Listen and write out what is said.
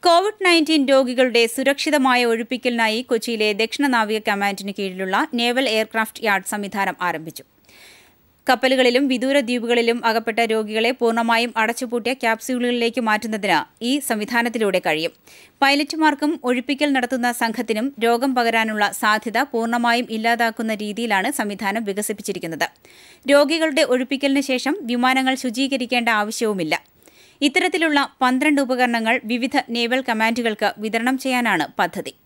Covid nineteen രോഗികളുടെ സുരക്ഷിതമായ ഒഴിപ്പിക്കലിനായി കൊച്ചിയിലെ ദക്ഷിണ നാവിക കമാൻഡിന് കീഴിലുള്ള നേവൽ എയർക്രാഫ്റ്റ് യാർഡ് സംവിധാനം ആരംഭിച്ചു കപ്പലുകളിലും വിദൂര ദ്വീപുകളിലും അകപ്പെട്ട രോഗികളെ പൂർണ്ണമായും അടച്ചുപൂട്ടിയ ക്യാപ്സ്യൂളുകളിലേക്ക് മാറ്റുന്നതിന് ഈ സംവിധാനത്തിലൂടെ കഴിയും പൈലറ്റുമാർക്കും ഒഴിപ്പിക്കൽ നടത്തുന്ന സംഘത്തിനും രോഗം പകരാനുള്ള സാധ്യത പൂർണ്ണമായും ഇല്ലാതാക്കുന്ന രീതിയിലാണ് സംവിധാനം വികസിപ്പിച്ചിരിക്കുന്നത് രോഗികളുടെ ഒഴിപ്പിക്കലിന് ശേഷം വിമാനങ്ങൾ ശുചീകരിക്കേണ്ട ആവശ്യവുമില്ല ഇത്തരത്തിലുള്ള പന്ത്രണ്ട് ഉപകരണങ്ങൾ വിവിധ നേവൽ കമാൻഡുകൾക്ക് വിതരണം ചെയ്യാനാണ് പദ്ധതി